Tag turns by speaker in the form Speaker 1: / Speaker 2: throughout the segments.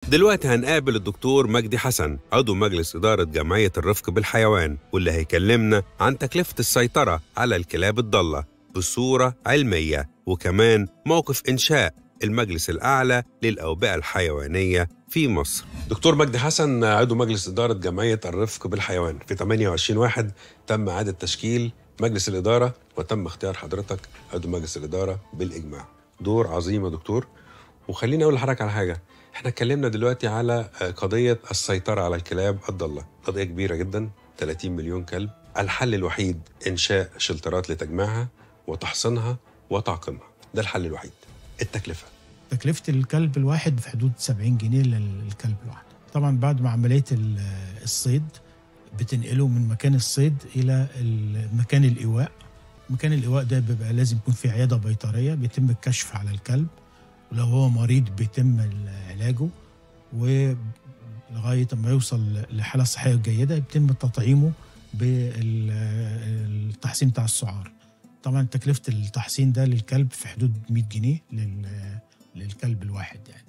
Speaker 1: دلوقتي هنقابل الدكتور مجدي حسن عضو مجلس إدارة جمعية الرفق بالحيوان واللي هيكلمنا عن تكلفة السيطرة على الكلاب الضالة بصورة علمية وكمان موقف إنشاء المجلس الأعلى للأوبئة الحيوانية في مصر دكتور مجدي حسن عضو مجلس إدارة جمعية الرفق بالحيوان في 28 واحد تم إعادة تشكيل مجلس الإدارة وتم اختيار حضرتك عضو مجلس الإدارة بالإجماع دور عظيم يا دكتور وخليني أقول لحضرتك على حاجة احنا اتكلمنا دلوقتي على قضية السيطرة على الكلاب الضالة قضية كبيرة جدا 30 مليون كلب الحل الوحيد إنشاء شلترات لتجميعها وتحصينها وتعقيمها ده الحل الوحيد التكلفة
Speaker 2: تكلفة الكلب الواحد في حدود 70 جنيه للكلب الواحد طبعا بعد ما عملية ال- الصيد بتنقله من مكان الصيد إلى ال- مكان الإيواء مكان الإيواء ده بيبقى لازم يكون في عيادة بيطرية بيتم الكشف على الكلب ولو هو مريض بيتم علاجه ولغاية ما يوصل لحالة صحية جيدة يتم تطعيمه بالتحسين بتاع السعار طبعا تكلفة التحسين ده للكلب في حدود 100 جنيه لل- للكلب الواحد يعني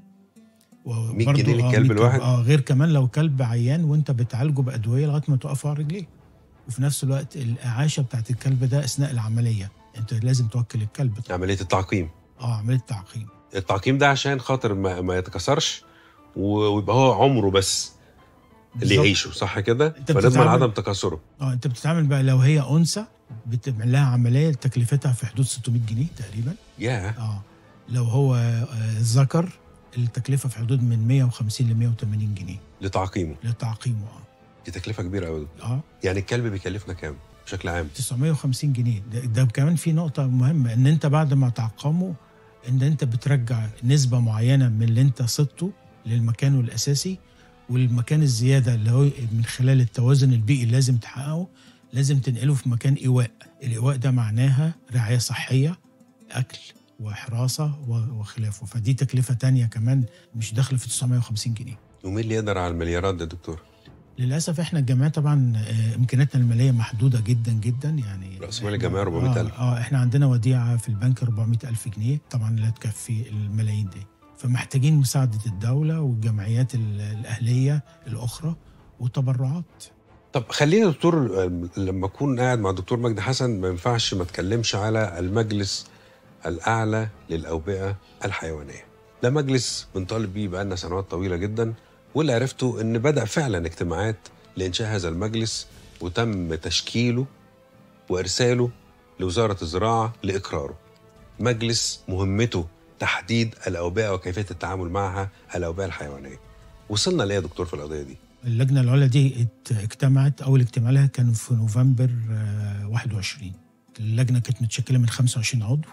Speaker 1: 100
Speaker 2: وبرضه
Speaker 1: جنيه
Speaker 2: آه،
Speaker 1: للكلب
Speaker 2: 100
Speaker 1: الواحد؟
Speaker 2: اه غير كمان لو كلب عيان وانت بتعالجه بأدوية لغاية ما توقفه على رجليه وفي نفس الوقت الإعاشة بتاعت الكلب ده أثناء العملية انت لازم توكل الكلب
Speaker 1: عملية التعقيم
Speaker 2: اه عملية تعقيم
Speaker 1: التعقيم ده عشان خاطر ما, ما يتكسرش و- ويبقى هو عمره بس اللي
Speaker 2: بالظبط.
Speaker 1: يعيشه صح كده؟
Speaker 2: أنت
Speaker 1: فنضمن
Speaker 2: بتتعامل-
Speaker 1: عدم تكاثره
Speaker 2: اه انت بتتعامل بقى لو هي انثى بتعمل لها عمليه تكلفتها في حدود 600 جنيه تقريبا
Speaker 1: ياه
Speaker 2: اه لو هو آه، ذكر التكلفه في حدود من 150 ل 180 جنيه
Speaker 1: لتعقيمه
Speaker 2: لتعقيمه اه
Speaker 1: دي تكلفة كبيرة قوي
Speaker 2: اه
Speaker 1: يعني الكلب بيكلفنا كام بشكل عام
Speaker 2: 950 جنيه ده, ده كمان في نقطه مهمه ان انت بعد ما تعقمه ان انت بترجع نسبه معينه من اللي انت صدته للمكان الاساسي والمكان الزياده اللي هو من خلال التوازن البيئي اللي لازم تحققه لازم تنقله في مكان ايواء الايواء ده معناها رعايه صحيه اكل وحراسه و- وخلافه فدي تكلفه تانية كمان مش داخله في 950 جنيه
Speaker 1: ومين اللي يقدر على المليارات ده يا دكتور؟
Speaker 2: للاسف احنا الجمعيه طبعا آه، امكانياتنا الماليه محدوده جدا جدا يعني
Speaker 1: رأس مال
Speaker 2: إحنا-
Speaker 1: الجمعية 400,000.
Speaker 2: اه, آه احنا عندنا وديعه في البنك 400 الف جنيه طبعا لا تكفي الملايين دي فمحتاجين مساعده الدوله والجمعيات ال- الاهليه الاخرى والتبرعات
Speaker 1: طب خلينا يا دكتور آم، لما اكون قاعد مع الدكتور مجدي حسن ما ينفعش ما اتكلمش على المجلس الاعلى للاوبئه الحيوانيه ده مجلس بنطالب بيه بقالنا سنوات طويله جدا واللي عرفته ان بدا فعلا اجتماعات لانشاء هذا المجلس وتم تشكيله وارساله لوزاره الزراعه لاقراره مجلس مهمته تحديد الاوبئه وكيفيه التعامل معها الاوبئه الحيوانيه وصلنا ليه يا دكتور في القضيه دي
Speaker 2: اللجنه العليا دي ات- اجتمعت اول اجتماع لها كان في نوفمبر آه، 21 اللجنه كانت متشكله من 25 عضو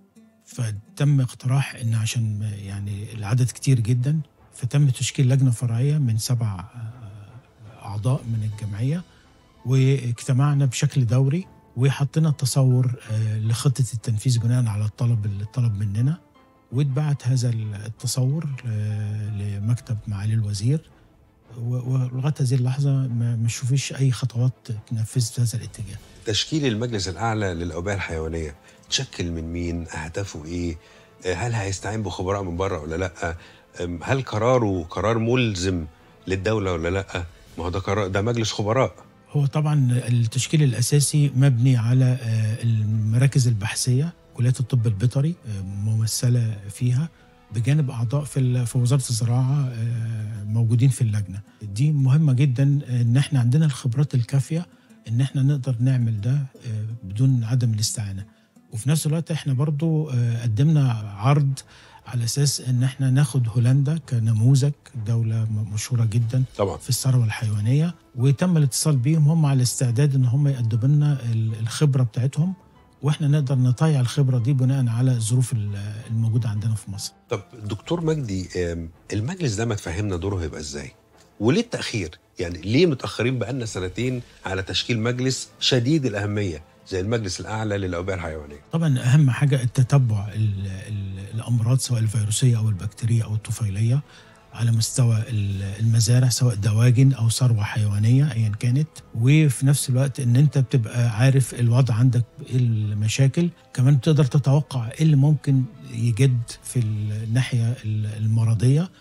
Speaker 2: فتم اقتراح ان عشان يعني العدد كتير جدا فتم تشكيل لجنه فرعيه من سبع آه، اعضاء من الجمعيه واجتمعنا بشكل دوري وحطينا تصور آه، لخطه التنفيذ بناء على الطلب اللي طلب مننا واتبعت هذا التصور آه، لمكتب معالي الوزير و- ولغايه هذه اللحظه ما ما شوفيش اي خطوات تنفذ في هذا الاتجاه
Speaker 1: تشكيل المجلس الأعلى للأوبئة الحيوانية تشكل من مين؟ أهدافه إيه؟ آه، هل هيستعين بخبراء من بره ولا لأ؟ أم، هل قراره قرار ملزم للدولة ولا لأ؟ ما هو ده قرار ده مجلس خبراء
Speaker 2: هو طبعا التشكيل الاساسي مبني على آه، المراكز البحثيه كليات الطب البيطري آه، ممثله فيها بجانب اعضاء في ال- في وزاره الزراعه آه، موجودين في اللجنه دي مهمه جدا ان احنا عندنا الخبرات الكافيه ان احنا نقدر نعمل ده آه، بدون عدم الاستعانه وفي نفس الوقت احنا برضو آه، قدمنا عرض على اساس ان احنا ناخد هولندا كنموذج دوله م- مشهوره جدا
Speaker 1: طبعا
Speaker 2: في الثروه الحيوانيه وتم الاتصال بيهم هم على استعداد ان هم يقدموا لنا ال- الخبره بتاعتهم واحنا نقدر نطيع الخبره دي بناء على الظروف ال- الموجوده عندنا في مصر.
Speaker 1: طب دكتور مجدي آم، المجلس ده ما تفهمنا دوره هيبقى إزاي؟ وليه التأخير؟ يعني ليه متأخرين بقالنا سنتين على تشكيل مجلس شديد الأهمية زي المجلس الأعلى للأوبئة الحيوانية؟
Speaker 2: طبعا اهم حاجه التتبع ال ال الامراض سواء الفيروسيه او البكتيريه او الطفيليه على مستوى ال- المزارع سواء دواجن او ثروه حيوانيه ايا كانت وفي نفس الوقت ان انت بتبقى عارف الوضع عندك ايه المشاكل كمان بتقدر تتوقع ايه اللي ممكن يجد في الناحيه ال- المرضيه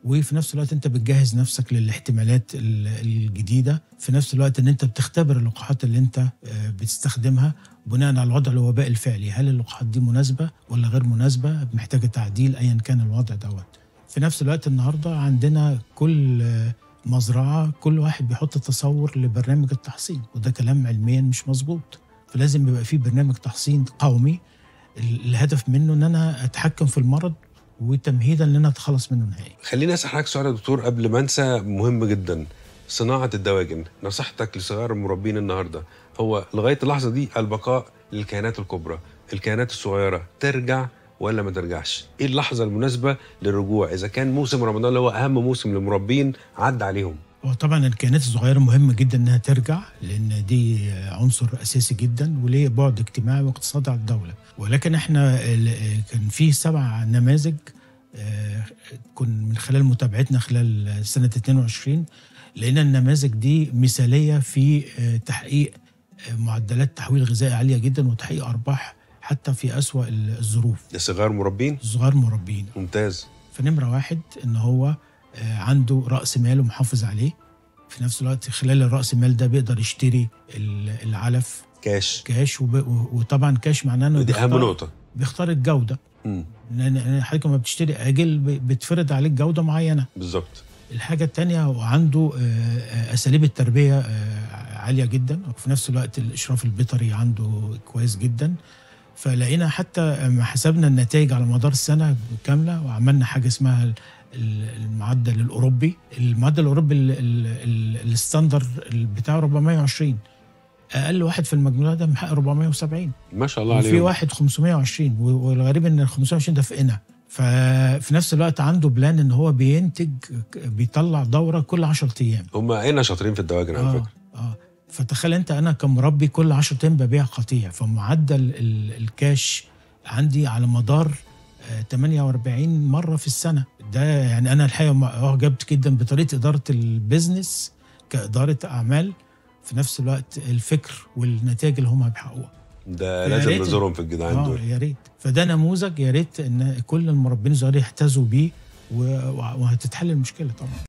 Speaker 2: وفي نفس الوقت انت بتجهز نفسك للاحتمالات ال- الجديده في نفس الوقت ان انت بتختبر اللقاحات اللي انت آه، بتستخدمها بناء على الوضع الوبائي الفعلي هل اللقاحات دي مناسبه ولا غير مناسبه محتاجه تعديل ايا كان الوضع دوت في نفس الوقت النهارده عندنا كل آه، مزرعه كل واحد بيحط تصور لبرنامج التحصين وده كلام علميا مش مظبوط فلازم يبقى في برنامج تحصين قومي ال- الهدف منه ان انا اتحكم في المرض وتمهيدا ان انا اتخلص منه نهائي
Speaker 1: خليني اسال حضرتك سؤال يا دكتور قبل ما انسى مهم جدا صناعه الدواجن نصيحتك لصغار المربين النهارده هو لغايه اللحظه دي البقاء للكيانات الكبرى الكيانات الصغيره ترجع ولا ما ترجعش ايه اللحظه المناسبه للرجوع اذا كان موسم رمضان اللي هو اهم موسم للمربين عدى عليهم
Speaker 2: هو طبعا الكيانات الصغيره مهم جدا انها ترجع لان دي عنصر اساسي جدا وليه بعد اجتماعي واقتصادي على الدوله ولكن احنا ال- كان في سبع نماذج آه، كن من خلال متابعتنا خلال سنه 22 لقينا النماذج دي مثاليه في آه، تحقيق آه، معدلات تحويل غذائي عاليه جدا وتحقيق ارباح حتى في اسوا الظروف
Speaker 1: لصغار مربين
Speaker 2: صغار مربين
Speaker 1: ممتاز
Speaker 2: فنمرة واحد إن هو آه، عنده رأس مال ومحافظ عليه في نفس الوقت خلال الرأس مال ده بيقدر يشتري ال- العلف
Speaker 1: كاش
Speaker 2: كاش وب... وطبعا كاش معناه انه
Speaker 1: دي اهم
Speaker 2: بيختار-
Speaker 1: نقطه
Speaker 2: بيختار الجودة
Speaker 1: مم.
Speaker 2: لأن لأن حضرتك لما بتشتري آجل ب- بتفرض عليك جودة معينة
Speaker 1: بالظبط
Speaker 2: الحاجة التانية هو عنده آه، آه، أساليب التربية آه، عالية جدا وفي نفس الوقت الإشراف البيطري عنده كويس جدا فلقينا حتى لما حسبنا النتائج على مدار السنة كاملة وعملنا حاجة اسمها ال- ال- المعدل الأوروبي المعدل الأوروبي ال- ال- ال- الستاندر بتاعه 420 أقل واحد في المجموعة ده محقق 470
Speaker 1: ما شاء الله
Speaker 2: وفي
Speaker 1: عليهم
Speaker 2: واحد 520 و- والغريب ان ال 520 ده في قنا ففي نفس الوقت عنده بلان ان هو بينتج بيطلع دوره كل 10 ايام
Speaker 1: هم هنا شاطرين في الدواجن على
Speaker 2: اه
Speaker 1: فكره
Speaker 2: اه فتخيل انت انا كمربي كل 10 ايام ببيع قطيع فمعدل ال- الكاش عندي على مدار آه، 48 مره في السنه ده يعني انا الحقيقه اعجبت جدا بطريقه اداره البيزنس كاداره اعمال في نفس الوقت الفكر والنتائج اللي هم بيحققوها
Speaker 1: ده
Speaker 2: يا
Speaker 1: لازم
Speaker 2: ريت.
Speaker 1: نزورهم في الجدعان
Speaker 2: اه
Speaker 1: دول
Speaker 2: يا ريت فده نموذج يا ريت ان كل المربين الصغيرين يحتذوا بيه و- وهتتحل المشكله طبعا